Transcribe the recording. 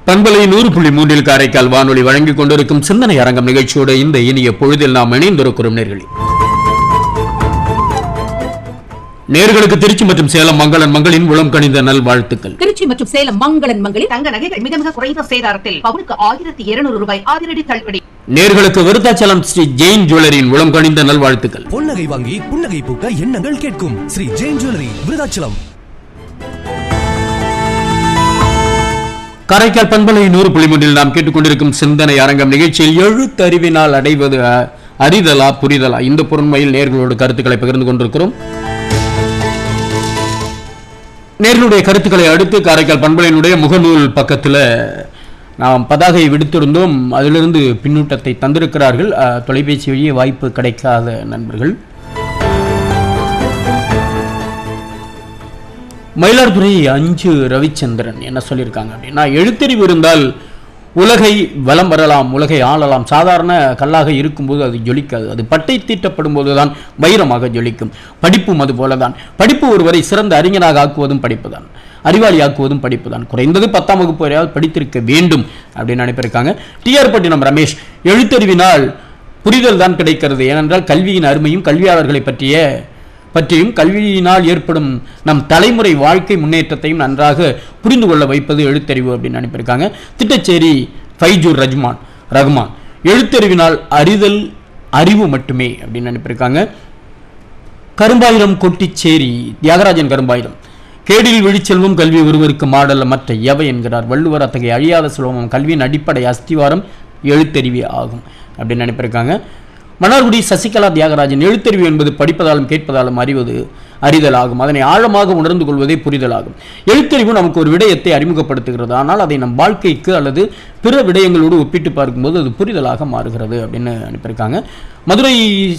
பண்பலை நூறு புள்ளி மூன்றில் காரைக்கால் வானொலி வழங்கிக் கொண்டிருக்கும் சிந்தனை அரங்கம் நிகழ்ச்சியோட இந்த இனிய பொழுதில் நாம் இணைந்திருக்கிறோம் நேர்களே நேர்களுக்கு திருச்சி மற்றும் சேலம் மங்களன் மங்களின் உளம் கணிந்த நல்வாழ்த்துக்கள் திருச்சி மற்றும் சேலம் மங்களன் மங்களில் தங்க நகைகள் மிக மிக குறைந்த சேதாரத்தில் பவுனுக்கு ஆயிரத்தி இருநூறு ரூபாய் அதிரடி தள்ளுபடி நேர்களுக்கு விருத்தாச்சலம் ஸ்ரீ ஜெயின் ஜுவல்லரியின் உளம் கணிந்த நல்வாழ்த்துக்கள் பொன்னகை வாங்கி புன்னகை பூக்க எண்ணங்கள் கேட்கும் ஸ்ரீ ஜெயின் ஜுவல்லரி விருதாச்சலம் காரைக்கால் பண்பலை நூறு புள்ளி மூன்றில் நாம் கேட்டுக்கொண்டிருக்கும் சிந்தனை அரங்கம் நிகழ்ச்சியில் எழுத்தறிவினால் அடைவது அ, அறிதலா புரிதலா இந்த பொருண்மையில் நேர்களோடு கருத்துக்களை பகிர்ந்து கொண்டிருக்கிறோம் நேர்களுடைய கருத்துக்களை அடுத்து காரைக்கால் பண்பலையினுடைய முகநூல் பக்கத்தில் நாம் பதாகை விடுத்திருந்தோம் அதிலிருந்து பின்னூட்டத்தை தந்திருக்கிறார்கள் அ, தொலைபேசி வழியே வாய்ப்பு கிடைக்காத நண்பர்கள் மயிலாடுதுறை அஞ்சு ரவிச்சந்திரன் என்ன சொல்லியிருக்காங்க அப்படின்னா எழுத்தறிவு இருந்தால் உலகை வலம் வரலாம் உலகை ஆளலாம் சாதாரண கல்லாக இருக்கும்போது அது ஜொலிக்காது அது பட்டை தீட்டப்படும் போதுதான் வைரமாக ஜொலிக்கும் படிப்பும் அது போலதான் படிப்பு ஒருவரை சிறந்த அறிஞராக ஆக்குவதும் படிப்புதான் அறிவாளி ஆக்குவதும் படிப்புதான் குறைந்தது பத்தாம் வகுப்பு வரையாவது படித்திருக்க வேண்டும் அப்படின்னு நினைப்பிருக்காங்க டிஆர் பட்டினம் ரமேஷ் எழுத்தறிவினால் புரிதல் தான் கிடைக்கிறது ஏனென்றால் கல்வியின் அருமையும் கல்வியாளர்களை பற்றிய பற்றியும் கல்வியினால் ஏற்படும் நம் தலைமுறை வாழ்க்கை முன்னேற்றத்தையும் நன்றாக புரிந்து கொள்ள வைப்பது எழுத்தறிவு அப்படின்னு அனுப்பியிருக்காங்க திட்டச்சேரி ஃபைஜூர் ரஜ்மான் ரஹ்மான் எழுத்தறிவினால் அறிதல் அறிவு மட்டுமே அப்படின்னு அனுப்பியிருக்காங்க கரும்பாயிரம் கொட்டிச்சேரி தியாகராஜன் கரும்பாயிரம் கேடில் விழிச்செல்வம் கல்வி ஒருவருக்கு மாடல்ல மற்ற எவை என்கிறார் வள்ளுவர் அத்தகைய அழியாத செல்வம் கல்வியின் அடிப்படை அஸ்திவாரம் எழுத்தறிவே ஆகும் அப்படின்னு நினைப்பிருக்காங்க மன்னார்குடி சசிகலா தியாகராஜன் எழுத்தறிவு என்பது படிப்பதாலும் கேட்பதாலும் அறிவது அறிதல் ஆகும் அதனை ஆழமாக உணர்ந்து கொள்வதே புரிதல் ஆகும் எழுத்தறிவு நமக்கு ஒரு விடயத்தை அறிமுகப்படுத்துகிறது ஆனால் அதை நம் வாழ்க்கைக்கு அல்லது பிற விடயங்களோடு ஒப்பிட்டு பார்க்கும்போது அது புரிதலாக மாறுகிறது அப்படின்னு அனுப்பியிருக்காங்க மதுரை